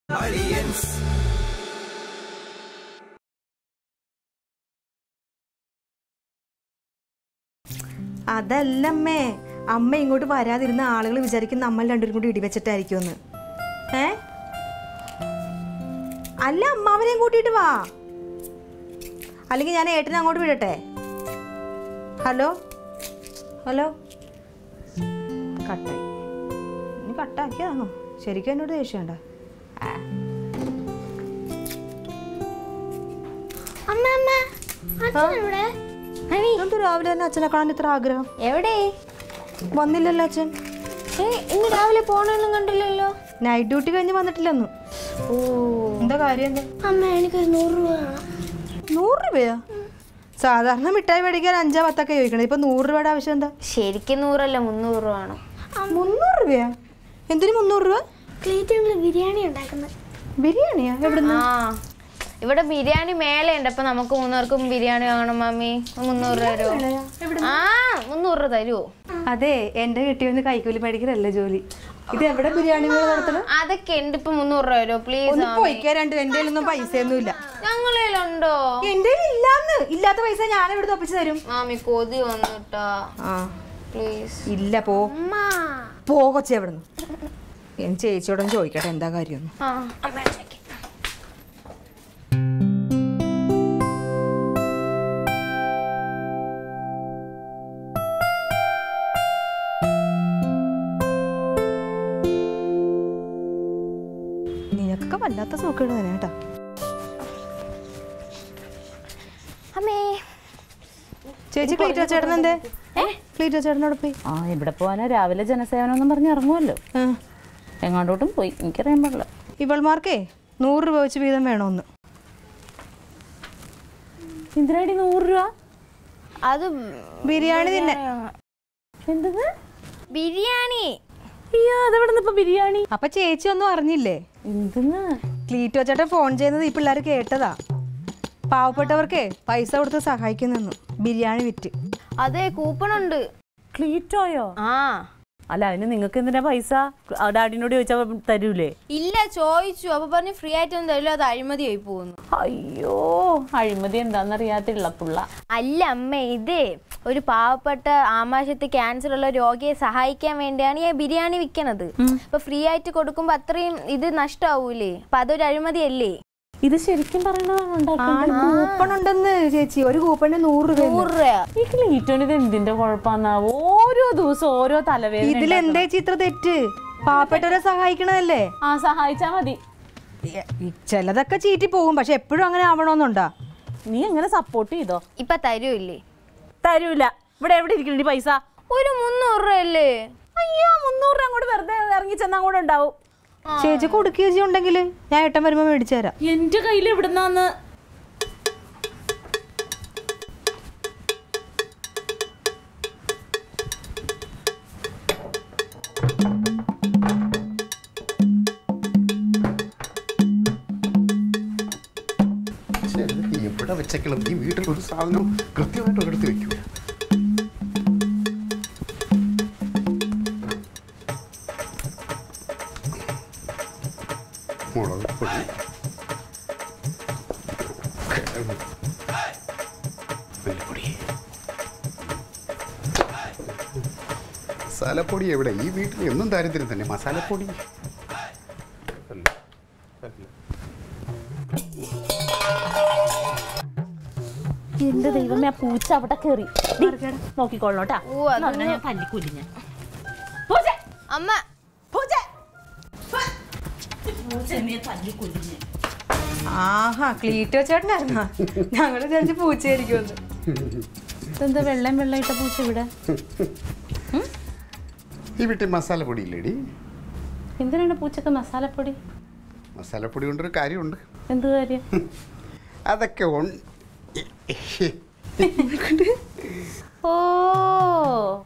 അതല്ലമ്മേ അമ്മ ഇങ്ങോട്ട് വരാതിരുന്ന ആളുകൾ വിചാരിക്കും നമ്മൾ രണ്ടുപേരും കൂടി ഇടിവെച്ചിട്ടായിരിക്കുമെന്ന് ഏ അല്ല അമ്മാവനെയും കൂട്ടിയിട്ട് വാ അല്ലെങ്കിൽ ഞാൻ ഏട്ടനെ അങ്ങോട്ട് വിടട്ടെ ഹലോ ഹലോ കട്ടായി ഇനി കട്ടാക്കിയതാണോ ശരിക്കും എന്നോട് ദേഷ്യണ്ട അമ്മ അമ്മ അച്ഛനെവിടെ എന്ത് രാവിലെ തന്നെ അച്ഛനെ കാണാൻ ഇത്ര ആഗ്രഹം എവിടെ വന്നില്ലല്ലോ അച്ഛൻ ഏ ഇന്ന് രാവിലെ പോണൊന്നും കണ്ടില്ലല്ലോ നൈറ്റ് ഡ്യൂട്ടി കഴിഞ്ഞ് വന്നിട്ടില്ലെന്ന് ഓ എന്താ കാര്യം എന്താ അമ്മ എനിക്കൊരു നൂറ് രൂപ വേണം നൂറ് രൂപയാ സാധാരണ മിഠായി മേടിക്കാൻ അഞ്ചാ പത്തൊക്കെ ചോദിക്കണേ ഇപ്പൊ നൂറ് രൂപയുടെ ആവശ്യം എന്താ ശരിക്കും നൂറല്ല മുന്നൂറ് രൂപ വേണം മുന്നൂറ് രൂപയാ എന്തിനു മുന്നൂറ് രൂപ ക്ലീറ്റുള്ള ബിരിയാണി ഉണ്ടാക്കുന്നത് ബിരിയാണിയാ എവിടുന്ന് ആ ഇവിടെ ബിരിയാണി മേളയുണ്ട് അപ്പൊ നമുക്ക് മൂന്നൂർക്കും ബിരിയാണി വാങ്ങണം മമ്മി മുന്നൂറ് രൂപ തരുമോ ആ മുന്നൂറ് രൂപ തരുമോ അതെ എന്റെ കെട്ടിയൊന്ന് കൈക്കൂലി മേടിക്കലല്ല ജോലി ഇത് എവിടെ ബിരിയാണി മേള നടത്തണം അതൊക്കെ ഉണ്ട് ഇപ്പൊ മുന്നൂറ് രൂപ തരുമോ പ്ലീസ് ഒന്ന് പോയിക്കാ രണ്ട് എന്റെ കയ്യിലൊന്നും പൈസ ഒന്നും ഇല്ല ഞങ്ങളിലുണ്ടോ എന്റെ ഇല്ലാന്ന് ഇല്ലാത്ത പൈസ ഞാൻ എവിടെ ഒപ്പിച്ചു തരും മാമി കൊതി വന്നിട്ടാ ആ പ്ലീസ് ഇല്ല പോ അമ്മ പോ കൊച്ചി എവിടുന്ന് ഞാൻ ചേച്ചിയോടൊന്ന് ചോദിക്കട്ടെ എന്താ കാര്യം ആ നിനക്കൊക്കെ വല്ലാത്ത സൂക്കേട് തന്നെ കേട്ടാ അമ്മേ ചേച്ചി ക്ലീറ്റോ ചേട്ടൻ എന്തേ ക്ലീറ്റോ ചേട്ടനോട് പോയി ആ ഇവിടെ പോവാനാ രാവിലെ ജനസേവനം എന്നും പറഞ്ഞ് ഇറങ്ങുമല്ലോ ആ. എങ്ങോട്ടോട്ടും പോയി എനിക്കറിയാൻ പാടില്ല ഇവൾമാർക്കേ നൂറ് രൂപ വെച്ച് വീതം വേണമെന്ന് എന്തിനാടി നൂറ് രൂപ അത് ബിരിയാണി തിന്നെ എന്തെന്ന് ബിരിയാണി അയ്യോ അതെവിടെ നിന്ന് ഇപ്പൊ ബിരിയാണി അപ്പൊ ചേച്ചി ഒന്നും അറിഞ്ഞില്ലേ എന്തെന്ന് ക്ലീറ്റോ ചേട്ടൻ ഫോൺ ചെയ്യുന്നത് ഈ പിള്ളേർ കേട്ടതാ പാവപ്പെട്ടവർക്കേ പൈസ കൊടുത്ത് സഹായിക്കുന്നെന്നു ബിരിയാണി വിറ്റ് അതെ കൂപ്പൺ ഉണ്ട് ക്ലീറ്റോയോ ആ അല്ല അതിന് നിങ്ങൾക്ക് എന്തിനാ പൈസ ആ ഡാഡിനോട് ചോദിച്ചാൽ തരൂലേ ഇല്ല ചോദിച്ചു അപ്പൊ പറഞ്ഞു ഫ്രീ ആയിട്ടൊന്നും തരില്ല അത് അഴിമതി ആയി പോകുന്നു അയ്യോ അഴിമതി എന്താണെന്നറിയാത്തില്ല പുള്ള അല്ല അമ്മ ഇതേ ഒരു പാവപ്പെട്ട ആമാശയത്ത് ക്യാൻസർ ഉള്ള രോഗിയെ സഹായിക്കാൻ വേണ്ടിയാണ് ഈ ബിരിയാണി വിൽക്കണത് അപ്പൊ ഫ്രീ ആയിട്ട് കൊടുക്കുമ്പോ അത്രയും ഇത് നഷ്ടാവൂലേ അപ്പൊ അതൊരു അഴിമതിയല്ലേ ഇത് ശരിക്കും പറയണതാണ് ഉണ്ടാക്കുന്നത് കൂപ്പൺ ഉണ്ടെന്ന് ചേച്ചി ഒരു കൂപ്പണിന് നൂറ് രൂപ നൂറ് രൂപ ഈ ക്ലീറ്റോന് ഇത് എന്തിന്റെ കുഴപ്പമെന്നാ ഓരോ ദിവസം ഓരോ തലവേദന ഇതിൽ എന്തേ ചിത്ര തെറ്റ് പാവപ്പെട്ടവരെ സഹായിക്കണതല്ലേ ആ സഹായിച്ചാ മതി ഈ ചിലതൊക്കെ ചീറ്റി പോകും പക്ഷെ എപ്പോഴും അങ്ങനെ ആവണമെന്നുണ്ടാ നീ എങ്ങനെ സപ്പോർട്ട് ചെയ്തോ ഇപ്പൊ തരൂല്ലേ തരൂല ഇവിടെ എവിടെ ഇരിക്കണി പൈസ ഒരു മുന്നൂറ് രൂപ അല്ലേ അയ്യോ മുന്നൂറ് രൂപ അങ്ങോട്ട് വെറുതെ ഇറങ്ങി ചെന്നാ കൂടെ ഉണ്ടാവും ചേച്ചി കൊടുക്കുക ചേച്ചി ഉണ്ടെങ്കിൽ ഞാൻ ഏട്ടൻ വരുമ്പോ മേടിച്ചു തരാം എന്റെ കയ്യിൽ എവിടുന്നാന്ന് ശരി, നീ എവിടെ വെച്ചേക്കണം ഈ വീട്ടിൽ ഒരു സാധനം കൃത്യമായിട്ട് ഒരിടത്ത് വെക്കൂല മുളക് പൊടി കിഴങ്ങ്, മല്ലിപ്പൊടി മസാലപ്പൊടി എവിടെ ഈ വീട്ടിൽ എന്നും ദാരിദ്ര്യം തന്നെ മസാലപ്പൊടി അല്ല, അല്ല. എന്റെ ദൈവമേ ആ പൂച്ച അവിടെ കയറി നോക്കിക്കൊള്ളോട്ടാ ഓ, അത് ഞാൻ തല്ലിക്കൂലി ഞാൻ പൂച്ച അമ്മ പൂച്ച പൂച്ച നീ തല്ലിക്കൂലി ഞാൻ ആഹാ ക്ലീറ്റോ ചേട്ടനായിരുന്നാ ഞങ്ങള് വിചാരിച്ച് പൂച്ചയായിരിക്കുമെന്ന് ഇതെന്താ വെള്ളം വെള്ളം ഇട്ട പൂച്ച ഇവിടെ ഈ വീട്ടിൽ മസാലപ്പൊടി ഇല്ലേടി എന്തിനാണ് പൂച്ചക്ക് മസാലപ്പൊടി മസാലപ്പൊടി കൊണ്ടൊരു കാര്യമുണ്ട് എന്ത് കാര്യം അതൊക്കെ ഉണ്ട് ഓ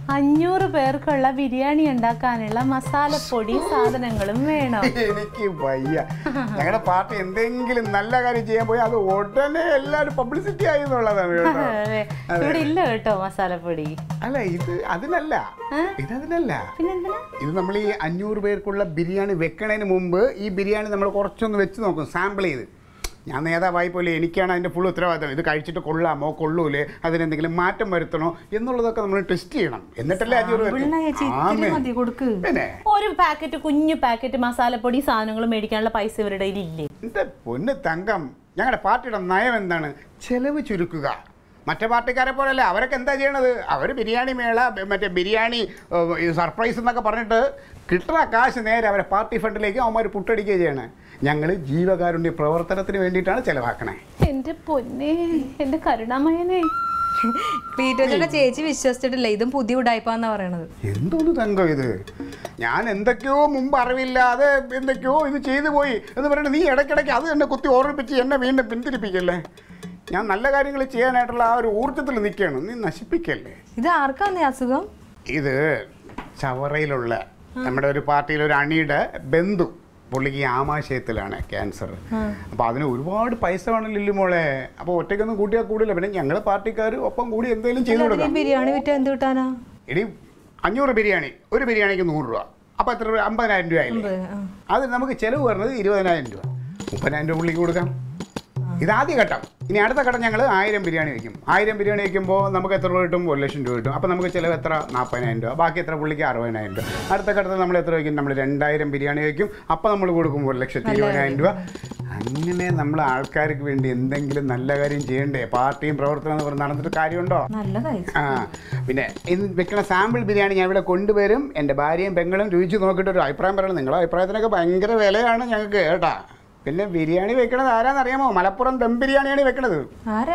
അഞ്ഞൂറ് പേർക്കുള്ള ബിരിയാണി ഉണ്ടാക്കാനുള്ള മസാലപ്പൊടി സാധനങ്ങളും വേണം എനിക്ക് വയ്യ ഞങ്ങളുടെ പാർട്ടി എന്തെങ്കിലും നല്ല കാര്യം ചെയ്യാൻ പോയി അത് ഉടനെ എല്ലാവരും പബ്ലിസിറ്റി ആയി എന്നുള്ളതാണ് കേട്ടോ അതെ. ഇവിടെ ഇല്ല കേട്ടോ മസാലപ്പൊടി അല്ല ഇത് അതിനല്ല ഇത് അതിനല്ല പിന്നെന്തിനാ ഇത് നമ്മൾ ഈ അഞ്ഞൂറ് പേർക്കുള്ള ബിരിയാണി വെക്കണതിന് മുമ്പ് ഈ ബിരിയാണി നമ്മൾ കുറച്ചൊന്ന് വെച്ച് നോക്കും സാമ്പിൾ ചെയ്ത് ഞാൻ നേതാവായി പോലെ എനിക്കാണ് അതിൻ്റെ ഫുൾ ഉത്തരവാദിത്തം ഇത് കഴിച്ചിട്ട് കൊള്ളാമോ കൊള്ളൂലേ അതിനെന്തെങ്കിലും മാറ്റം വരുത്തണോ എന്നുള്ളതൊക്കെ നമ്മൾ ടെസ്റ്റ് ചെയ്യണം എന്നിട്ടല്ലേ അഞ്ഞൂറ് പിള്ള ചേച്ചി പേർക്ക് ഇത്തിരി ആമേ. മതി കൊടുക്ക് പിന്നെ ഒരു പാക്കറ്റ് കുഞ്ഞു പാക്കറ്റ് മസാലപ്പൊടി സാധനങ്ങൾ മേടിക്കാനുള്ള പൈസ ഇവരുടെ കയ്യിൽ ഇല്ലേ എൻ്റെ പൊന്ന് തങ്കം ഞങ്ങളുടെ പാർട്ടിയുടെ നയം എന്താണ് ചെലവ് ചുരുക്കുക മറ്റേ പാർട്ടിക്കാരെ പോലെയല്ല അവരൊക്കെ എന്താ ചെയ്യണത് അവർ ബിരിയാണി മേള ബ- മറ്റേ ബിരിയാണി ഏഹ്, ഈ സർപ്രൈസ് എന്നൊക്കെ പറഞ്ഞിട്ട് കിട്ടുന്ന കാശ് നേരെ അവരെ പാർട്ടി ഫണ്ടിലേക്ക് അവന്മാർ പുട്ടടിക്കുകയും ചെയ്യണേ ഞങ്ങൾ ജീവകാരുണ്യ പ്രവർത്തനത്തിന് വേണ്ടിയിട്ടാണ് ചിലവാക്കണേ എന്റെ പൊന്നെ എന്റെ കരുണാമയനെ ക്ലീറ്റോച്ചയുടെ ചേച്ചി വിശ്വസിച്ചിട്ടില്ല ഇതും പുതിയ ഉടായ്പാന്നാ പറയണത് എന്തോന്ന് തങ്കം ഇത് ഞാൻ എന്തൊക്കെയോ മുമ്പ് അറിവില്ലാതെ എന്തൊക്കെയോ ഇത് ചെയ്തു പോയി എന്ന് പറഞ്ഞിട്ട് നീ ഇടയ്ക്കിടയ്ക്ക് അത് എന്നെ കുത്തി ഓർമ്മിപ്പിച്ച് എന്നെ വീണ്ടും പിന്തിരിപ്പിക്കല്ലേ ഞാൻ നല്ല കാര്യങ്ങൾ ചെയ്യാനായിട്ടുള്ള ആ ഒരു ഊർജ്ജത്തിൽ നിൽക്കുകയാണ് നീ നശിപ്പിക്കല്ലേ ഇത് ആർക്കാന്നേ അസുഖം ഇത് ചവറയിലുള്ള നമ്മുടെ ഒരു പാർട്ടിയിലെ ഒരു അണിയുടെ ബന്ധു പുള്ളിക്ക് ഈ ആമാശയത്തിലാണ് ക്യാൻസർ അപ്പോൾ അതിന് ഒരുപാട് പൈസ വേണം ലില്ലി മോളെ അപ്പോൾ ഒറ്റയ്ക്കൊന്നും കൂട്ടിയാൽ കൂടില്ല പിന്നെ ഞങ്ങൾ പാർട്ടിക്കാർ ഒപ്പം കൂടി എന്തെങ്കിലും ചെയ്തു ഈ കൊടുക്കാം ബിരിയാണി വിറ്റ എന്ത് കിട്ടാനാ ഇനി അഞ്ഞൂറ് ബിരിയാണി ഒരു ബിരിയാണിക്ക് നൂറ് രൂപ അപ്പോൾ എത്ര രൂപ അമ്പതിനായിരം രൂപ ആയില്ലേ ആ. അത് നമുക്ക് ചിലവ് വരുന്നത് ഇരുപതിനായിരം രൂപ മുപ്പതിനായിരം രൂപ പുള്ളിക്ക് കൊടുക്കാം ഇത് ആദ്യ ഘട്ടം ഇനി അടുത്ത ഘട്ടം ഞങ്ങൾ ആയിരം ബിരിയാണി വയ്ക്കും ആയിരം ബിരിയാണി വയ്ക്കുമ്പോൾ നമുക്ക് എത്ര രൂപ കിട്ടും ഒരു ലക്ഷം രൂപ കിട്ടും അപ്പോൾ നമുക്ക് ചിലവ് എത്ര നാൽപ്പതിനായിരം രൂപ ബാക്കി എത്ര പുള്ളിക്ക് അറുപതിനായിരം രൂപ അടുത്ത ഘട്ടത്തിൽ നമ്മൾ എത്ര വയ്ക്കും നമ്മൾ രണ്ടായിരം ബിരിയാണി വയ്ക്കും അപ്പോൾ നമ്മൾ കൊടുക്കും ഒരു ലക്ഷത്തി ഇരുപതിനായിരം രൂപ അങ്ങനെ നമ്മൾ ആൾക്കാർക്ക് വേണ്ടി എന്തെങ്കിലും നല്ല കാര്യം ചെയ്യണ്ടേ പാർട്ടിയും പ്രവർത്തനം എന്ന് പറഞ്ഞ് നടന്നിട്ട് കാര്യമുണ്ടോ നല്ലതായി ആ പിന്നെ ഇന്ന് വെക്കണ സാമ്പിൾ ബിരിയാണി ഞാൻ ഇവിടെ കൊണ്ടുവരും എൻ്റെ ഭാര്യയും പെങ്ങളും രുചിച്ച് നോക്കിയിട്ട് ഒരു അഭിപ്രായം പറയണം നിങ്ങളുടെ അഭിപ്രായത്തിനൊക്കെ ഭയങ്കര വിലയാണ് ഞങ്ങൾക്ക് കേട്ടാ പിന്നെ ബിരിയാണി വെക്കണത് ആരാന്നറിയാമോ മലപ്പുറം ദം ബിരിയാണിയാണ് വെക്കണത് ആരാ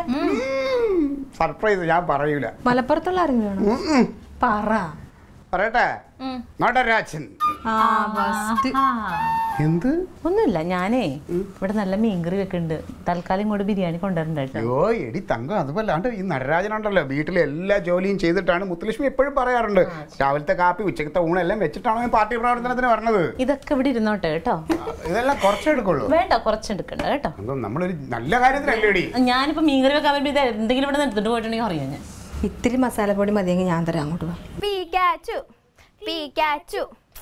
സർപ്രൈസ് ഞാൻ പറയൂല മലപ്പുറത്തുള്ള ആരെങ്കിലും ആണോ? ഉം, ഉം. പറ പറയട്ടെ നടരാജൻ ആ ഫസ്റ്റ് എന്ത് ഒന്നുമില്ല ഞാനേ ഇവിടെ നല്ല മീൻകറി വെക്കുന്നുണ്ട് തൽക്കാലം ഇങ്ങോട്ട് ബിരിയാണി കൊണ്ടുവരണ്ട കേട്ടോ അയ്യോ എടി തങ്കം അതുപോലാണ്ട് ഈ നടരാജനുണ്ടല്ലോ വീട്ടിലെ എല്ലാ ജോലിയും ചെയ്തിട്ടാണ് മുത്തുലക്ഷ്മി എപ്പോഴും പറയാറുണ്ട് രാവിലത്തെ കാപ്പി ഉച്ചക്കത്തെ ഊണെല്ലാം വെച്ചിട്ടാണ് ഞാൻ പാർട്ടി പ്രവർത്തനത്തിന് പറഞ്ഞത് ഇതൊക്കെ ഇവിടെ ഇരുന്നോട്ടെ കേട്ടോ ഇതെല്ലാം കുറച്ചേ എടുക്കുള്ളൂ വേണ്ട കുറച്ചെടുക്കണ്ട കേട്ടോ തങ്കം നമ്മളൊരു നല്ല കാര്യത്തിലല്ലേ എടി ഞാനിപ്പോ മീൻകറി വെക്കാൻ വരുമ്പോ ഇത് എന്തെങ്കിലും ഇവിടെ നിന്ന് എടുത്തിട്ട് പോയിട്ടുണ്ടെങ്കിൽ അറിയാം ഞാൻ ഇത്തിരി മസാലപ്പൊടി മതിയെങ്കിൽ ഞാൻ തരാം അങ്ങോട്ട് വാ പീക്കാച്ചു പീക്കാച്ചു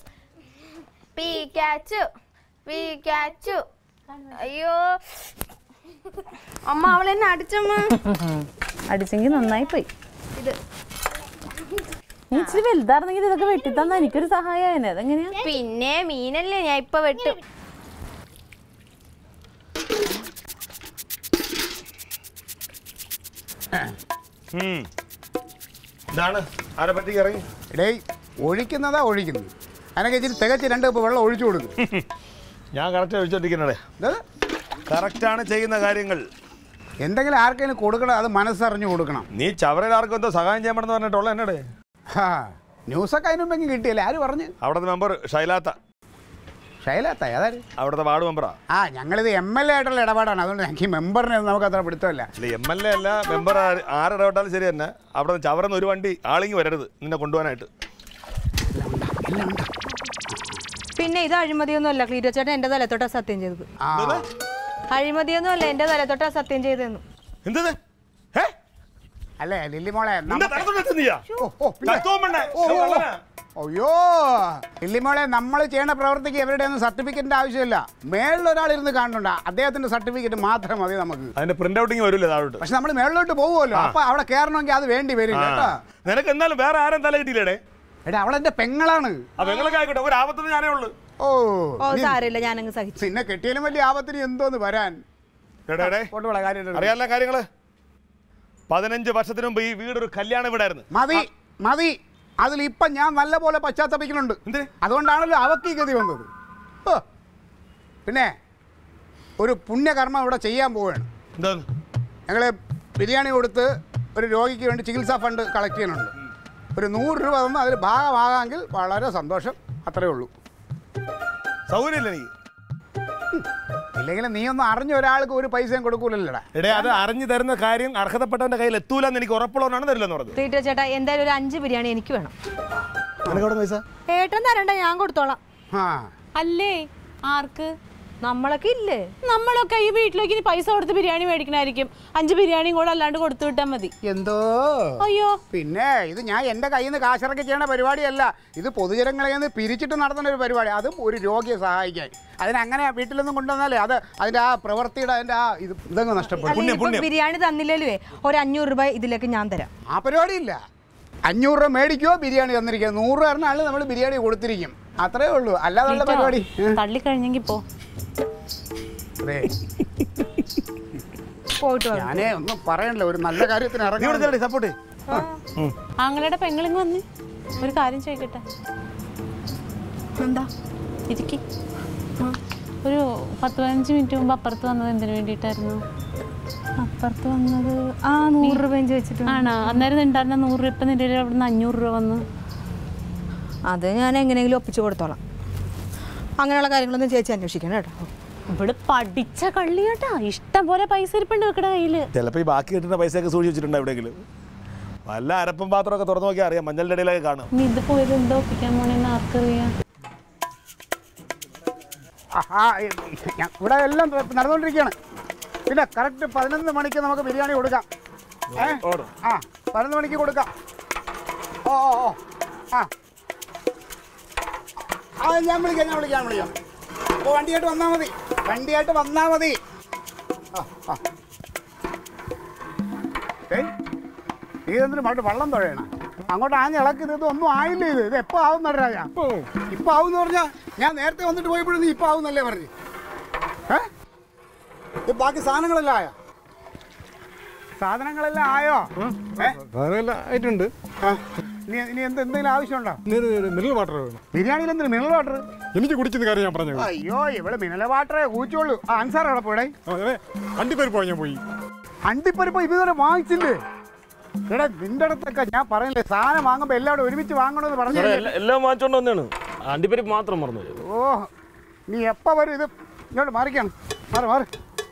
പീക്കാച്ചു പീക്കാച്ചു അയ്യോ അമ്മ അവൾ എന്നെ അടിച്ചമ്മ അടിച്ചെങ്കിൽ നന്നായി പോയി ഇത് നീ ഇച്ചിരി വലുതായിരുന്നെങ്കിൽ ഇതൊക്കെ വെട്ടിത്തന്നാ എനിക്കൊരു സഹായമായേനെ അതെങ്ങനെയാ പിന്നെ മീനല്ലേ ഞാൻ ഇപ്പൊ വെട്ടും ഉം. ഇതാണ് ആരെ പറ്റി ഇറങ്ങി ഇടേ ഒഴിക്കുന്നതാ ഒഴിക്കുന്നത് അതിനൊക്കെ ഇച്ചിരി തികച്ച് രണ്ട് കപ്പ് വെള്ളം ഒഴിച്ചു കൊടുക്കും ഞാൻ കറക്റ്റ് ഒഴിച്ചോണ്ടിരിക്കണേ ഇത് കറക്റ്റാണ് ചെയ്യുന്ന കാര്യങ്ങൾ എന്തെങ്കിലും ആർക്കെങ്കിലും കൊടുക്കണം അത് മനസ്സറിഞ്ഞു കൊടുക്കണം നീ ചവറയിൽ ആർക്കും എന്തോ സഹായം ചെയ്യണമെന്ന് പറഞ്ഞിട്ടുള്ള എന്നടേ ഹാ ന്യൂസൊക്കെ അതിന് മുമ്പെങ്കിൽ കിട്ടിയല്ലേ ആര് പറഞ്ഞു അവിടുത്തെ മെമ്പർ ഷൈലാത്ത ശൈലാത്ത ഏതാര് അവിടുത്തെ വാർഡ് മെമ്പറാ ആ ഞങ്ങളിത് എം എൽ എ ആയിട്ടുള്ള ഇടപാടാണ് അതുകൊണ്ട് ഞങ്ങൾക്ക് ഈ മെമ്പറിനെ ഒന്നും നമുക്ക് അത്ര പിടുത്തമില്ല ഇല്ല എം എൽ എ അല്ല മെമ്പർ ആരിടപെട്ടാലും ശരി തന്നെ അവിടെ ചവറന്ന് ഒരു വണ്ടി ആളിങ്ങി വരരുത് നിന്നെ കൊണ്ടുപോകാനായിട്ട് പിന്നെ ഇത് അഴിമതിയൊന്നും അല്ല ക്ലീറ്റോ ചേട്ടൻ എന്റെ തലത്തോട്ടാ സത്യം ചെയ്തത് ആ അഴിമതിയൊന്നും അല്ല എന്റെ തലത്തോട്ടാ സത്യം ചെയ്തെന്നു എന്തത് ഏ അല്ലേ ലില്ലി മോളെ നിന്റെ തലത്തോട്ട് നീയാ ഓ, ഓ, പിന്നെ- തത്വം പെണ്ണെ. ഓ, ഓ, ഓ. കള്ളനാ. അയ്യോ ലില്ലിമോളെ നമ്മൾ ചെയ്യണ പ്രവർത്തിക്ക് എവരുടെ ഒന്നും സർട്ടിഫിക്കറ്റിന്റെ ആവശ്യമില്ല മേളിൽ ഒരാൾ ഇരുന്ന് കാണുന്നുണ്ട് അദ്ദേഹത്തിന്റെ സർട്ടിഫിക്കറ്റ് മാത്രം മതി നമുക്ക് അതിന്റെ പ്രിന്റ് ഔട്ടിങ് വരൂലേ താഴോട്ട് പക്ഷെ നമ്മൾ മേളിലോട്ട് പോകുമല്ലോ അപ്പൊ അവിടെ കയറണമെങ്കിൽ അത് വേണ്ടി വരും ആ. കേട്ടോ നിനക്ക് എന്നാലും വേറെ ആരും തല കിട്ടിയില്ലേടേ എടാ അവളെന്റെ പെങ്ങളാണ് അപ്പൊ നിങ്ങളൊക്കെ ആയിക്കോട്ടെ ഒരു ആപത്തൊന്നും ഞാനേ ഉള്ളൂ ഓ ഓ സാരമില്ല ഞാനങ്ങ് സഹിച്ചു പിന്നെ കെട്ടിയാലും വലിയ ആപത്തിന് എന്തോന്ന് വരാൻ എടേ, എടേ. കൊണ്ടുപോളെ കാര്യം അറിയാലോ കാര്യങ്ങള് പതിനഞ്ച് വർഷത്തിന് മുമ്പ് ഈ വീടൊരു കല്യാണം വീടായിരുന്നു മതി മതി അതിൽ ഇപ്പം ഞാൻ നല്ലപോലെ പശ്ചാത്തപിക്കുന്നുണ്ട് എന്തിന്? അതുകൊണ്ടാണല്ലോ അവക്ക് ഈ ഗതി വന്നത് ഹോ. പിന്നെ ഒരു പുണ്യകർമ്മം ഇവിടെ ചെയ്യാൻ പോവുകയാണ് എന്താണ് ഞങ്ങൾ ബിരിയാണി കൊടുത്ത് ഒരു രോഗിക്ക് വേണ്ടി ചികിത്സാ ഫണ്ട് കളക്ട് ചെയ്യുന്നുണ്ട് ഒരു നൂറ് രൂപ തന്ന് അതിൽ ഭാഗമാകാമെങ്കിൽ വളരെ സന്തോഷം അത്രയേ ഉള്ളൂ സൗകര്യമില്ല എനിക്ക് ഇല്ലെങ്കിൽ നീ ഒന്നും അറിഞ്ഞ ഒരാൾക്ക് ഒരു പൈസയും കൊടുക്കൂലല്ലടാ എടേ അത് അറിഞ്ഞു തരുന്ന കാര്യം അർഹതപ്പെട്ടവന്റെ കയ്യിൽ എത്തൂലെന്ന് എനിക്ക് ഉറപ്പുള്ളവനാണ് തരില്ലെന്ന് പറഞ്ഞത് തീറ്റ ചേട്ടാ എന്തായാലും ഒരു അഞ്ച് ബിരിയാണി എനിക്ക് വേണം നിനക്ക് അവിടെ പൈസ ഏട്ടൻ തരണ്ട ഞാൻ കൊടുത്തോളാം ആ അല്ലേ ആർക്ക് നമ്മളൊക്കെ ഇല്ലേ നമ്മളൊക്കെ ഈ വീട്ടിലേക്ക് ഇനി പൈസ കൊടുത്ത് ബിരിയാണി മേടിക്കണായിരിക്കും അഞ്ച് ബിരിയാണിയും കൂടെ അല്ലാണ്ട് കൊടുത്തു വിട്ടാൽ മതി എന്തോ അയ്യോ പിന്നെ ഇത് ഞാൻ എൻ്റെ കയ്യിൽ നിന്ന് കാശിറക്കി ചെയ്യണ പരിപാടിയല്ല ഇത് പൊതുജനങ്ങളെ നിന്ന് പിരിച്ചിട്ട് നടത്തുന്ന ഒരു പരിപാടി അതും ഒരു രോഗിയെ സഹായിക്കാൻ അതിനങ്ങനെ വീട്ടിലൊന്നും കൊണ്ടുവന്നാലേ അത് അതിൻ്റെ ആ പ്രവൃത്തിയുടെ അതിൻ്റെ ആ ഇത് ഇതങ്ങ് നഷ്ടപ്പെടും അല്ലെങ്കിൽ ഇപ്പൊ ബിരിയാണി തന്നില്ലേ ഒരു അഞ്ഞൂറ് രൂപ ഇതിലേക്ക് ഞാൻ തരാം ആ പരിപാടിയില്ല അഞ്ഞൂറ് രൂപ മേടിക്കോ ബിരിയാണി തന്നിരിക്കുക നൂറ് രൂപ ആൾ നമ്മൾ ബിരിയാണി കൊടുത്തിരിക്കും അത്രേ ഉള്ളൂ അല്ലാതുള്ള പരിപാടി ഏ? തള്ളിക്കഴിഞ്ഞെങ്കിൽ പോ അതെ പോയിട്ട് വാ. ഞാനേ ഒന്നും പറയണില്ല ഒരു നല്ല കാര്യത്തിന് നീ ഇറങ്ങി ഇവിടെ സപ്പോർട്ട് ആങ്ങളുടെ പെങ്ങളിങ് വന്ന് ഒരു കാര്യം ചോദിക്കട്ടെ എന്താ ഇരിക്കി ഒരു പത്ത് പതിനഞ്ച് മിനിറ്റ് മുമ്പ് അപ്പുറത്ത് വന്നത് എന്തിനു വേണ്ടിയിട്ടായിരുന്നു അപ്പുറത്ത് വന്നത് ആ നൂറ് രൂപ വെച്ചിട്ട് ആണോ അന്നേരം ഉണ്ടായിരുന്ന നൂറ് രൂപ ഇപ്പം നിന്റെ അവിടെ നിന്ന് അഞ്ഞൂറ് രൂപ വന്നു അത് ഞാൻ എങ്ങനെയെങ്കിലും ഒപ്പിച്ചു കൊടുത്തോളാം അങ്ങനെയുള്ള കാര്യങ്ങളൊന്നും ചേച്ചി അന്വേഷിക്കണം കേട്ടോ ഇവിടെ പഠിച്ച കള്ളിയാട്ടാ ഇഷ്ടം പോലെ പൈസ ഇരിപ്പുണ്ട് വെക്കട കയ്യില് ചിലപ്പോൾ ഈ ബാക്കി കിട്ടുന്ന പൈസയൊക്കെ സൂക്ഷിച്ച് വെച്ചിട്ടുണ്ട് എവിടെയെങ്കിലും വല്ല അരപ്പും പാത്രമൊക്കെ തുറന്നു നോക്കിയാൽ അറിയാം മഞ്ഞളുടെ ഇടയിലൊക്കെ കാണും നീ ഇത് പോയത് എന്തോ ഒപ്പിക്കാൻ പോണെന്ന് ആർക്കറിയാം ആ, ആ, ഈ, ഞാൻ- ഇവിടെ എല്ലാം നടന്നുകൊണ്ടിരിക്കുകയാണ് പിന്നെ കറക്റ്റ് പതിനൊന്ന് മണിക്ക് നമുക്ക് ബിരിയാണി കൊടുക്കാം ഏ ഓടും. ആ പതിനൊന്ന് മണിക്ക് കൊടുക്കാം ഓ ഓ ഓ ആ ആ ഞാൻ വിളിക്കാം ഞാൻ വിളിക്കാം ഞാൻ വിളിക്കാം അപ്പോൾ വണ്ടിയായിട്ട് വന്നാൽ മതി വണ്ടിയായിട്ട് വന്നാൽ മതി ആ ആ ഏയ് നീ എന്തിനു മട്ട് വെള്ളം തുഴയണം അങ്ങോട്ട് ആഞ്ഞ് ഇളക്കി ഇത് ഒന്നും ആയില്ല ഇത് ഇത് എപ്പോൾ ആവും നടരാജ ഇപ്പൊ ആവും എന്ന് പറഞ്ഞാ ഞാൻ നേരത്തെ വന്നിട്ട് പോയപ്പോഴും നീ ഇപ്പൊ ആവുന്നല്ലേ പറഞ്ഞു ഏ ഇത് ബാക്കി സാധനങ്ങളെല്ലാം ആയോ സാധനങ്ങളെല്ലാം ആയോ ഏ അതെല്ലാം ആയിട്ടുണ്ട് ആ. ഇനി ഇനി എന്ത് എന്തെങ്കിലും ആവശ്യമുണ്ടോ ഇനി ഒരു മിനറൽ വാട്ടർ വേണം ബിരിയാണിയിൽ എന്തിനു മിനറൽ വാട്ടർ എനിക്ക് കുടിക്കുന്ന കാര്യം ഞാൻ പറഞ്ഞത് അയ്യോ ഇവിടെ മിനറൽ വാട്ടറേ കൂച്ചുള്ളൂ ആ അൻസാർ അവിടെ പോടെ അതെ അണ്ടിപ്പരിപ്പ് ഞാൻ പോയി അണ്ടിപ്പരിപ്പ് ഇതുവരെ വാങ്ങിച്ചില്ലേ എടാ നിന്റെ അടുത്തൊക്കെ ഞാൻ പറയില്ലേ സാധനം വാങ്ങുമ്പോൾ എല്ലാവരും ഒരുമിച്ച് വാങ്ങണമെന്ന് പറഞ്ഞു സാറേ, എല്ലാ- എല്ലാം വാങ്ങിച്ചോണ്ട് വന്നതാണ് അണ്ടിപ്പരിപ്പ് മാത്രം മറന്നു പോയി. ഓ നീ എപ്പോൾ വരും ഇത് ഇങ്ങോട്ട് മാറിക്കാണ് മാറി മാറി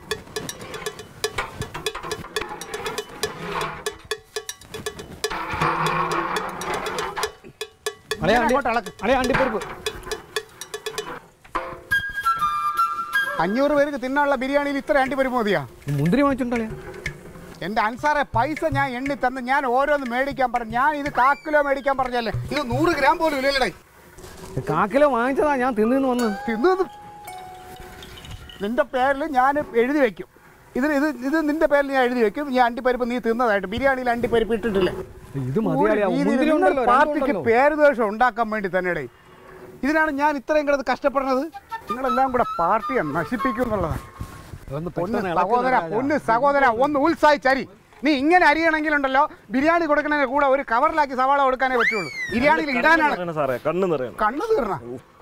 അളിയാ, ഇങ്ങനെ അങ്ങോട്ട് ഇളക്ക്. അളിയ അണ്ടിപ്പരിപ്പ് അഞ്ഞൂറ് പേർക്ക് തിന്നാനുള്ള ബിരിയാണിയിൽ ഇത്ര അണ്ടിപ്പരിപ്പ് മതിയാ മുന്തിരി വാങ്ങിച്ചിട്ടുണ്ടല്ലേ എൻ്റെ അൻസാറെ പൈസ ഞാൻ എണ്ണി തന്ന് ഞാൻ ഓരോന്ന് മേടിക്കാൻ പറഞ്ഞു ഞാൻ ഇത് കാ കിലോ മേടിക്കാൻ പറഞ്ഞല്ലേ ഇത് നൂറ് ഗ്രാം പോലും ഇല്ലല്ലേ കാക്കിലോ വാങ്ങിച്ചതാ ഞാൻ തിന്നു വന്ന് തിന്നത് നിന്റെ പേരിൽ ഞാൻ എഴുതി വെക്കും ഇത് ഇത് ഇത് നിന്റെ പേരിൽ ഞാൻ എഴുതി വെക്കും ഈ അണ്ടിപ്പരിപ്പ് നീ തിന്നതായിട്ട് ബിരിയാണിയിൽ അണ്ടിപ്പരിപ്പ് ഇട്ടിട്ടില്ല ഇത് മതിയാളിയാ ഒരു രീതിയിൽ മുന്തിരി നിങ്ങൾ ഉണ്ടല്ലോ പാർട്ടിക്ക് രണ്ടുണ്ടല്ലോ. പേരുദോഷം ഉണ്ടാക്കാൻ വേണ്ടി തന്നെടേ ഇതിനാണ് ഞാൻ ഇത്രയും കിടന്ന് കഷ്ടപ്പെടുന്നത് നിങ്ങളെല്ലാം കൂടെ പാർട്ടിയെ നശിപ്പിക്കും എന്നുള്ളതാണ് അതൊന്ന് ഒന്ന് പെട്ടെന്ന് ഇളക്കി സഹോദര തരാം. ഒന്ന് സഹോദര ഒന്ന് ഉത്സാഹിച്ചരി നീ ഇങ്ങനെ അരിയണമെങ്കിലുണ്ടല്ലോ ബിരിയാണി കൊടുക്കുന്നതിന് കൂടെ ഒരു കവറിലാക്കി സവാള കൊടുക്കാനേ പറ്റുള്ളൂ ബിരിയാണിയിൽ ഇടാനാണ് നിറയണം സാറേ കണ്ണ് നിറയണം കണ്ണു തീർന്ന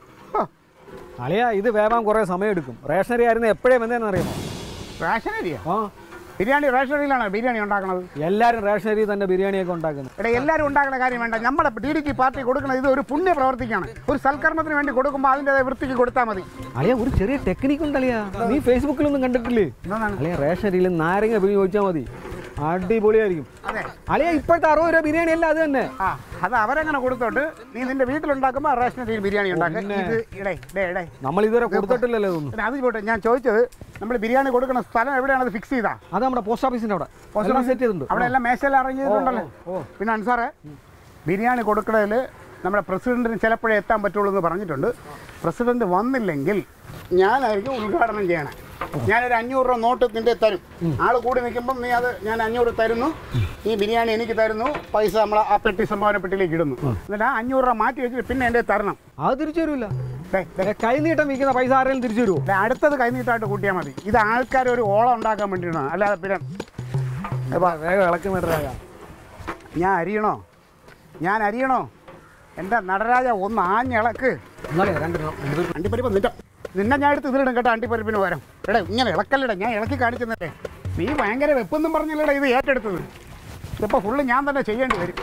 അളിയാ ഇത് വേവാൻ കുറേ സമയം എടുക്കും റേഷനറി ആയിരുന്നു എപ്പോഴേ വന്നതെന്ന് അറിയാമോ റേഷൻ അരിയാ ആ ബിരിയാണി റേഷൻ അരിയിലാണ് ബിരിയാണി ഉണ്ടാക്കുന്നത് എല്ലാരും റേഷനറി തന്നെ ബിരിയാണിയൊക്കെ ഉണ്ടാക്കുന്നത് ഇവിടെ എല്ലാവരും ഉണ്ടാക്കുന്ന കാര്യം വേണ്ട നമ്മുടെ ഡി ഡി പാർട്ടി കൊടുക്കുന്നത് ഇത് ഒരു പുണ്യ പ്രവർത്തിക്കാണ് ഒരു സൽക്കർമ്മത്തിന് വേണ്ടി കൊടുക്കുമ്പോൾ അതിൻ്റെതായ വൃത്തിക്ക് കൊടുത്താൽ മതി അളിയ ഒരു ചെറിയ ടെക്നിക്ക് ഉണ്ട് അളിയാ നീ ഫേസ്ബുക്കിലൊന്നും കണ്ടിട്ടില്ലേ എന്താണ് അളിയ റേഷനറിയിൽ നാരങ്ങ പിഴിഞ്ഞ് ചോദിച്ചാൽ മതി അടിപൊളിയായിരിക്കും അതെ അളിയ ഇപ്പോഴത്തെ അറുപത് രൂപ ബിരിയാണി അല്ല അത് തന്നെ ആ അത് അവരങ്ങനെ കൊടുത്തോട്ട് നീ നിന്റെ വീട്ടിലുണ്ടാക്കുമ്പോൾ റേഷൻ അരിയിൽ ബിരിയാണി ഉണ്ടാക്കുക ഇത് ഇടേ ഇടേ ഇടേ നമ്മൾ ഇതുവരെ കൊടുത്തിട്ടില്ലല്ലോ ഇതൊന്നും പിന്നെ അത് പോട്ടെ ഞാൻ ചോദിച്ചത് നമ്മൾ ബിരിയാണി കൊടുക്കുന്ന സ്ഥലം എവിടെയാണ് അത് ഫിക്സ് ചെയ്താ അത് നമ്മുടെ പോസ്റ്റ് ഓഫീസിന്റെ അവിടെ എല്ലാം സെറ്റ് ചെയ്തിട്ടുണ്ട് അവിടെ എല്ലാം മേശയിൽ അറേഞ്ച് ചെയ്തിട്ടുണ്ടല്ലോ പിന്നെ അൻസാറെ ബിരിയാണി കൊടുക്കണതിൽ നമ്മുടെ പ്രസിഡന്റിന് ചിലപ്പോഴേ എത്താൻ പറ്റുള്ളൂ എന്ന് പറഞ്ഞിട്ടുണ്ട് പ്രസിഡന്റ് വന്നില്ലെങ്കിൽ ഞാനായിരിക്കും ഉദ്ഘാടനം ചെയ്യണേ ഞാനൊരു അഞ്ഞൂറ് രൂപ നോട്ട് നിന്റെ തരും ആൾ കൂടി നിൽക്കുമ്പം നീ അത് ഞാൻ അഞ്ഞൂറ് തരുന്നു ഈ ബിരിയാണി എനിക്ക് തരുന്നു പൈസ നമ്മൾ ആ പെട്ടി സംഭാവന പെട്ടിയിലേക്ക് ഇടുന്നു എന്നിട്ട് ആ അഞ്ഞൂറ് രൂപ മാറ്റി വെച്ചിട്ട് പിന്നെ എൻ്റെ തരണം അത് തിരിച്ചു തരൂല ദേ, ദേ, കൈ നീട്ടം വിൽക്കുന്ന പൈസ ആരെങ്കിലും തിരിച്ചു തരുമോ ദേ, അടുത്തത് കൈനീട്ടായിട്ട് കൂട്ടിയാൽ മതി ഇത് ആൾക്കാർ ഒരു ഓളം ഉണ്ടാക്കാൻ വേണ്ടിയിട്ടാണ് അല്ലാതെ പിന്നെ വേഗം ഇളക്കി മേട്ടറായ ഞാൻ അരിയണോ ഞാൻ അരിയണോ എൻ്റെ നടരാജ ഒന്ന് ആഞ്ഞിളക്ക് എന്നാലേ രണ്ടെണ്ണം മുന്തിരി അണ്ടിപ്പരിപ്പ് നിന്റെ നിന്നെ ഞാൻ എടുത്ത് ഇതിലിടും കേട്ടോ അണ്ടിപ്പരിപ്പിന് പകരം എടാ ഇങ്ങനെ ഇളക്കല്ലടാ ഞാൻ ഇളക്കി കാണിച്ചെന്നല്ലേ നീ ഭയങ്കര വെപ്പെന്നും പറഞ്ഞില്ലടാ ഇത് ഏറ്റെടുത്തത് ഇതിപ്പോൾ ഫുള്ള് ഞാൻ തന്നെ ചെയ്യേണ്ടി വരും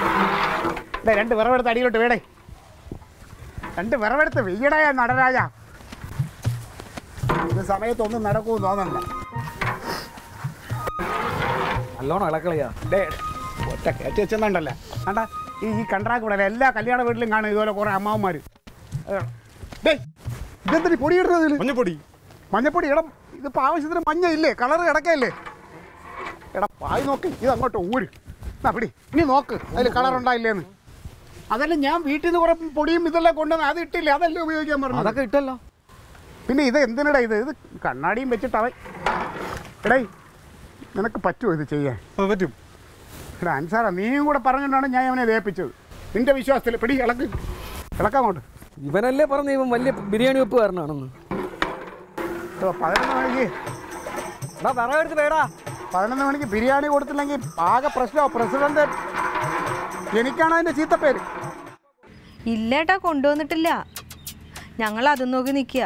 ദേ, രണ്ട് വിറവെടുത്ത് അടിയിലോട്ട് വേടേ രണ്ട് വിറവെടുത്ത് വെയ്യടായ നടരാജ അതിന് സമയത്തൊന്നും നടക്കുമെന്ന് തോന്നണ്ട നല്ലോണം ഇളക്കളിയാ ഡേ ഒറ്റ കയറ്റി വെച്ചെന്നുണ്ടല്ലേ കണ്ട ഈ ഈ കണ്ട്രാക്കൂടെ എല്ലാ കല്യാണ വീട്ടിലും കാണും ഇതുപോലെ കുറേ അമ്മാവന്മാർ ഡേ ഇതെന്തിനീ പൊടി ഇടുന്നതിൽ മഞ്ഞപ്പൊടി മഞ്ഞപ്പൊടി ഇടം ഇതിപ്പോൾ ആവശ്യത്തിന് മഞ്ഞ ഇല്ലേ കളർ കിടക്കല്ലേ എടാ പായി നോക്ക് ഇത് അങ്ങോട്ട് ഊര് എന്നാ പിടി ഇനി നോക്ക് അതിൽ കളർ ഉണ്ടായില്ലേന്ന് അതല്ല ഞാൻ വീട്ടിൽ നിന്ന് കുറെ പൊടിയും ഇതെല്ലാം കൊണ്ടുവന്ന് അത് ഇട്ടില്ല അതല്ലേ ഉപയോഗിക്കാൻ പറഞ്ഞു അതൊക്കെ ഇട്ടല്ലോ പിന്നെ ഇത് എന്തിനടാ ഇത് ഇത് കണ്ണാടിയും വെച്ചിട്ട് അവൻ എടേ നിനക്ക് പറ്റുമോ ഇത് ചെയ്യാൻ പറ്റും എടാ അൻസാറാ നീയും കൂടെ പറഞ്ഞുകൊണ്ടാണ് ഞാൻ അവനെ വേപ്പിച്ചത് നിന്റെ വിശ്വാസത്തിൽ പിടി ഇളക്ക് ഇളക്കാമോട്ട് ഇവനല്ലേ പറഞ്ഞ ഇവൻ വലിയ ബിരിയാണി വെപ്പുകാരനാണെന്ന് പതിനൊന്ന് മണിക്ക് എടാ വിറകെടുത്ത് വേടാ പതിനൊന്ന് മണിക്ക് ബിരിയാണി കൊടുത്തില്ലെങ്കിൽ ആകെ പ്രശ്നമാണ് പ്രസിഡന്റ് എനിക്കാണ് അതിൻ്റെ ചീത്തപ്പേര് ഇല്ലേട്ടാ കൊണ്ടുവന്നിട്ടില്ല ഞങ്ങൾ അതും നോക്കി നിൽക്കുക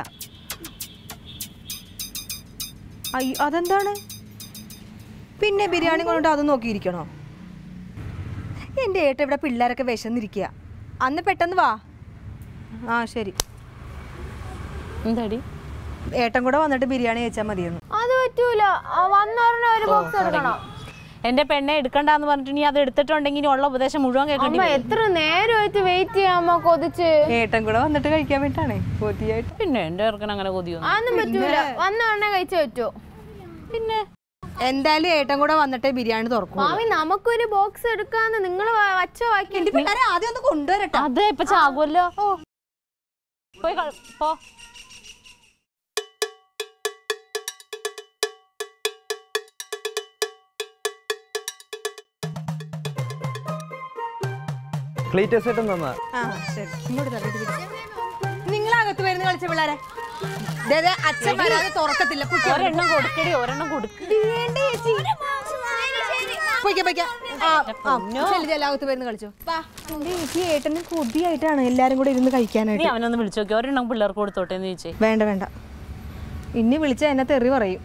അയ്യോ അതെന്താണ് പിന്നെ ബിരിയാണി കൊണ്ടിട്ട് അത് നോക്കിയിരിക്കണോ എൻ്റെ ഏട്ട ഇവിടെ പിള്ളേരൊക്കെ വിശന്നിരിക്കുക അന്ന് പെട്ടെന്ന് വാ ആ ശരി എന്താടി ഏട്ടൻ കൂടെ വന്നിട്ട് ബിരിയാണി കഴിച്ചാൽ മതിയെന്ന് അത് പറ്റൂല വന്നവരുടെ ഒരു ബോക്സ് എടുക്കണം എന്റെ പെണ്ണെ എടുക്കണ്ടെന്ന് പറഞ്ഞിട്ട് നീ അത് എടുത്തിട്ടുണ്ടെങ്കിൽ ഇനി ഉള്ള ഉപദേശം മുഴുവൻ കേൾക്കേണ്ടി അമ്മ വരും. എത്ര നേരമായിട്ട് വെയിറ്റ് ചെയ്യാമ്മ കൊതിച്ച് ഏട്ടൻ കൂടെ വന്നിട്ട് കഴിക്കാൻ വേണ്ടിട്ടാണേ കൊതിയായിട്ട് പിന്നെ എന്റെ ചെറുക്കൻ അങ്ങനെ കൊതിയൊന്നും അതൊന്നും പറ്റൂല വന്ന ഉടനെ കഴിച്ചു പറ്റുമോ പിന്നെ എന്തായാലും ഏട്ടൻ കൂടെ വന്നിട്ടേ ബിരിയാണി തുറക്കൂ മാമി നമുക്കൊരു ബോക്സ് എടുക്കാന്ന് നിങ്ങൾ വച്ച വാക്കി പിള്ളേരെ ആദ്യം ഒന്ന് കൊണ്ടുവരട്ടെ അത് ഇപ്പൊ ചാകുമല്ലോ പോയി കള- പോ ക്ലീറ്റസ് ഇട്ടും തന്നാ ആ ശരി ഇങ്ങോട്ട് തരാം, ഇത് പിടി. നിങ്ങളകത്ത് വരുന്ന കളിച്ച പിള്ളേരെ ദേ, ദേ, അച്ഛൻ വരാതെ തുറക്കത്തില്ല കുട്ടി ഒരെണ്ണം കൊടുക്കടി ഒരെണ്ണം കൊടുക്ക് വേണ്ട ചേച്ചി. പൊയ്ക്കോ, പൊയ്ക്കോ. ആ, ആ, ചെല്ല്, ചെല്ല്, അകത്ത് വരുന്ന കളിച്ചോ എന്റെ ചേച്ചി ഏട്ടന് കൊതിയായിട്ടാണ് എല്ലാരും കൂടെ ഇരുന്ന് നീ കഴിക്കാനായിട്ട് അവനൊന്ന് വിളിച്ചു നോക്കി ഒരെണ്ണം പിള്ളേർക്ക് കൊടുത്തോട്ടെ എന്ന് ചോദിച്ചേ വേണ്ട വേണ്ട ഇനി വിളിച്ച എന്നെ തെറി പറയും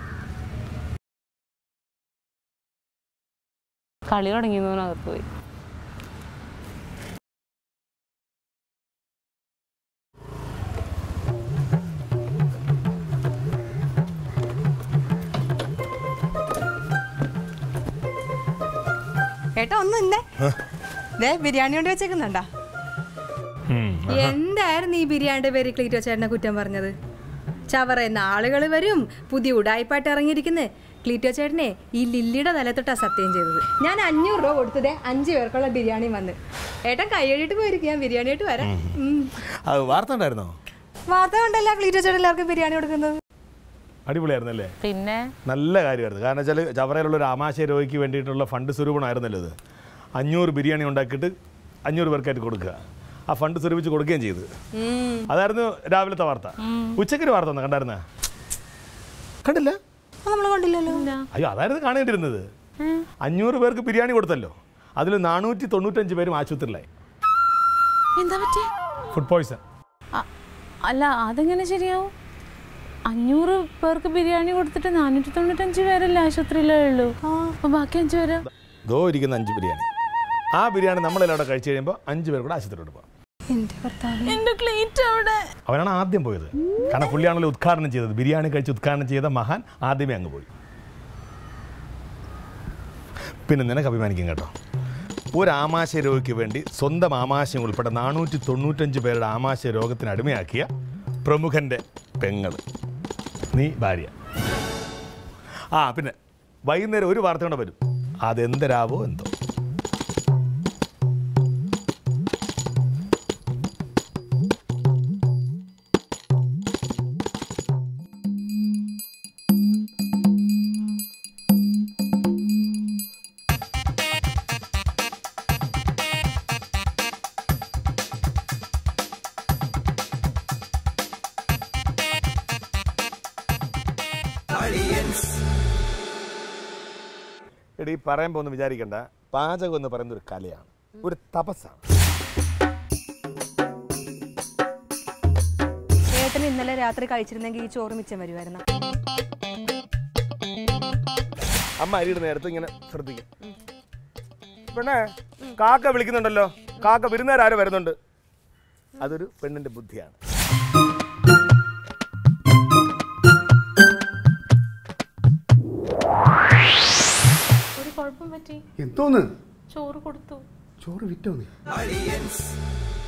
കളി തുടങ്ങിയതിനകത്ത് പോയി ഏട്ടാ ഒന്ന് ഇന്നേ ദേ ബിരിയാണി കൊണ്ട് വെച്ചേക്കുന്നുണ്ടാ എന്തായിരുന്നു ഈ ബിരിയാണിയുടെ പേര് ക്ലീറ്റോ ചേട്ടനെ കുറ്റം പറഞ്ഞത് ചവറയുന്ന ആളുകൾ വരും പുതിയ ഉടായ്പായിട്ട് ഇറങ്ങിയിരിക്കുന്നത് ക്ലീറ്റോ ചേട്ടനെ ഈ ലില്ലിയുടെ നിലത്തൊട്ടാ സത്യം ചെയ്തത് ഞാൻ അഞ്ഞൂറ് രൂപ കൊടുത്തതേ അഞ്ച് പേർക്കുള്ള ബിരിയാണി വന്ന് ഏട്ടൻ കൈയടിയിട്ട് പോയിരിക്കും ഞാൻ ബിരിയാണി ആയിട്ട് വരാം ഉം. അത് വാർത്ത ഉണ്ടായിരുന്നോ വാർത്ത കൊണ്ടല്ല ക്ലീറ്റോ ചേട്ടൻ എല്ലാവർക്കും ബിരിയാണി കൊടുക്കുന്നത് അടിപൊളിയായിരുന്നല്ലേ പിന്നെ നല്ല കാര്യമായിരുന്നു കാരണം വെച്ചാൽ ചവറയിലുള്ള ഒരു ആമാശയ രോഗിക്ക് വേണ്ടിയിട്ടുള്ള ഫണ്ട് സ്വരൂപണമായിരുന്നല്ലോ ഇത് അഞ്ഞൂറ് ബിരിയാണി ഉണ്ടാക്കിയിട്ട് അഞ്ഞൂറ് പേർക്കായിട്ട് കൊടുക്കുക ആ ഫണ്ട് സ്വരൂപിച്ച് കൊടുക്കുകയും ചെയ്തു അതായിരുന്നു രാവിലത്തെ വാർത്ത ഉച്ചയ്ക്കൊരു വാർത്ത ഒന്ന് കണ്ടായിരുന്ന കണ്ടില്ല നമ്മൾ കണ്ടില്ലല്ലോ അയ്യോ അതായിരുന്നു കാണേണ്ടിയിരുന്നത് അഞ്ഞൂറ് പേർക്ക് ബിരിയാണി കൊടുത്തല്ലോ അതിൽ നാനൂറ്റി തൊണ്ണൂറ്റഞ്ച് പേരും ആശുപത്രിയിലായി എന്താ പറ്റിയ ഫുഡ് പോയ്സൺ അല്ല അതെങ്ങനെ ശരിയാവും അഞ്ഞൂറ് പേർക്ക് ബിരിയാണി കൊടുത്തിട്ട് നാനൂറ്റി തൊണ്ണൂറ്റഞ്ച് പേരല്ലേ ആശുപത്രിയിലേ ഉള്ളൂ അപ്പൊ ബാക്കി അഞ്ചു പേര് ദോ ഇരിക്കുന്ന അഞ്ച് ബിരിയാണി ആ ബിരിയാണി നമ്മളെല്ലാം അവിടെ കഴിച്ച് കഴിയുമ്പോൾ അഞ്ച് പേർ കൂടെ ആശുപത്രി കൊടുക്കുക എന്റെ ഭർത്താവ് എന്റെ ക്ലീറ്റ് അവിടെ അവനാണ് ആദ്യം പോയത് കാരണം പുള്ളിയാണല്ലോ ഉദ്ഘാടനം ചെയ്തത് ബിരിയാണി കഴിച്ച് ഉദ്ഘാടനം ചെയ്ത മഹാൻ ആദ്യമേ അങ്ങ് പോയി പിന്നെ നിനക്ക് അഭിമാനിക്കും കേട്ടോ ഒരു ആമാശയ രോഗിക്ക് വേണ്ടി സ്വന്തം ആമാശയം ഉൾപ്പെടെ നാനൂറ്റി തൊണ്ണൂറ്റഞ്ച് പേരുടെ ആമാശയ രോഗത്തിന് അടിമയാക്കിയ പ്രമുഖൻ്റെ പെങ്ങൾ നീ ഭാര്യ ആ പിന്നെ വൈകുന്നേരം ഒരു വാർത്ത കൂടെ വരും അതെന്തരാവോ എന്തോ എടീ പറയുമ്പോൾ ഒന്ന് വിചാരിക്കണ്ട പാചകം എന്ന് പറയുന്ന ഒരു കലയാണ് ഒരു തപസ്സാണ് ഏട്ടൻ ഇന്നലെ രാത്രി കഴിച്ചിരുന്നെങ്കിൽ ഈ ചോറ് മിച്ചം വരുമായിരുന്നു അമ്മ അരിയുടെ നേരത്തെ ഇങ്ങനെ ശ്രദ്ധിക്കും പെണ്ണേ കാക്ക വിളിക്കുന്നുണ്ടല്ലോ കാക്ക വിരുന്നേരാരും വരുന്നുണ്ട് അതൊരു പെണ്ണിന്റെ ബുദ്ധിയാണ് കുഴപ്പം പറ്റി എന്തോന്ന് ചോറ് കൊടുത്തു ചോറ് വിറ്റോ നീ